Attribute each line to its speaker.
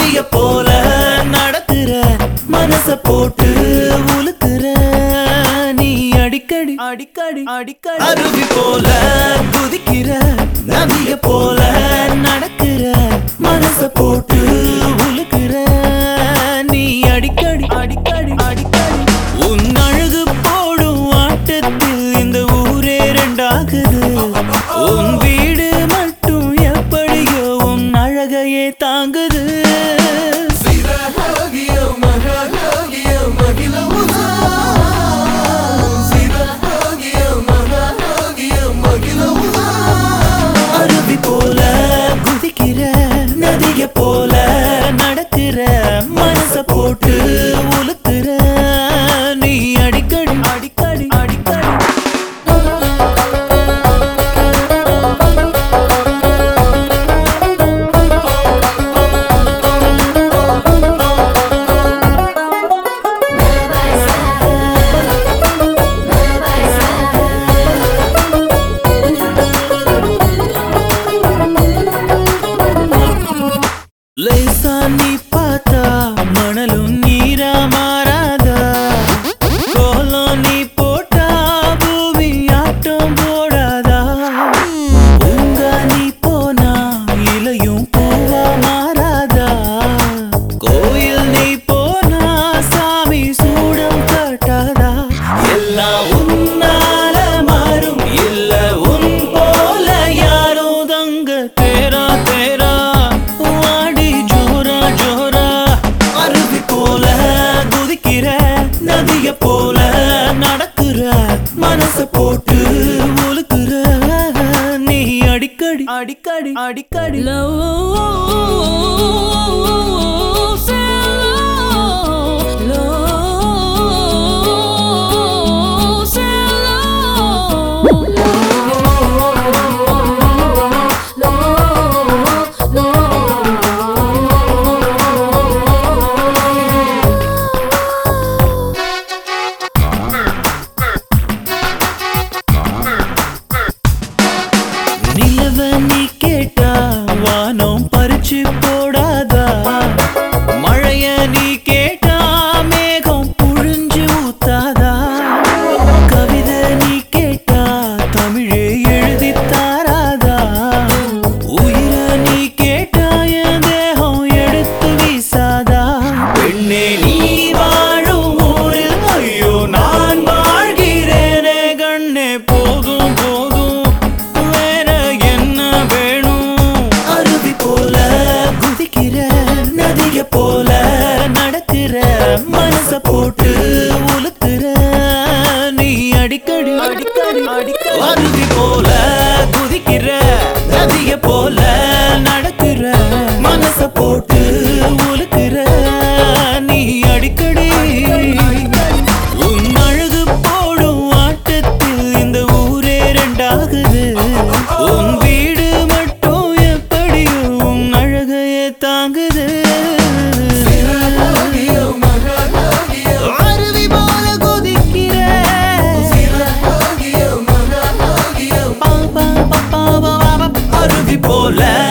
Speaker 1: நதிய போல நடக்கிற மனச போட்டு உலுக்குற நீ அடிக்கடி அடிக்கடி அடிக்கடி அருவி போல குதிக்கிற நதிய போல நடக்கிற மனச போட்டு உலுக்குற நீ அடிக்கடி அடிக்கடி அடிக்கடி உன் அழகு போடும் ஆட்டத்தில் இந்த ஊரே ரெண்டாகுது உன் வீடு மட்டும் எப்படியோ உன் அழகையே தாங்குது அருவி போல குதிக்கிற நதிய போல நடக்கிற மனச போட்டு உலுக்குற நீ அடிக்கடி அடிக்கடி அடிக்கடி லேசா நீ பார்த்தா மணலும் நீரா மாறாதா கோலம் நீ போட்டா பூமி ஆட்டம் போடாதா உங்க நீ போனா இலையும் பூவா மாறாதா கோயில் நீ போனா சாமி சூடம் காட்டாதா எல்லாம் உன்னால மாறும் இல்ல உன் போல யாரும் தங்க தேரா தேரா வாடி ஜோரா ஜோரா அருவி போல குதிக்கிற நதிய போல நடக்கிற மனச போட்டு உலுக்குற நீ அடிக்கடி அடிக்கடி அடிக்கடி நிலவ நீ கேட்டா வானம் பறிச்சு போடாதா மழைய நீ கேட்டா மேகம் புழிஞ்சு ஊத்தாதா கவிதை நீ கேட்டா தமிழே எழுதி தாராதா உயிர நீ கேட்டா என் தேகம் எடுத்து வீசாதா பெண்ணே நீ வாழும் ஊரில் ஐயோ நான் வாழ்கிறேனே கண்ணே போதும் போதும் வேற என்ன வேணும் அருவி போல குதிக்கிற நதிய போல நடக்கிற மனச போட்டு உலுக்குற நீ அடிக்கடி அடிக்கடி அடிக்கடி அருவி போல குதிக்கிற நதிய போல நடக்கிற மனச போட்டு உலுக்குற நீ அடிக்கடி உன் அழகு போடும் ஆட்டத்தில் இந்த ஊரே ரெண்டாகுது உன் வீடு மட்டும் எப்படியோ உன் அழகையே தாங்குது அருவி போல குதிக்கிற பா, பா, பா, பா, பா, பா, பா. அருவி போல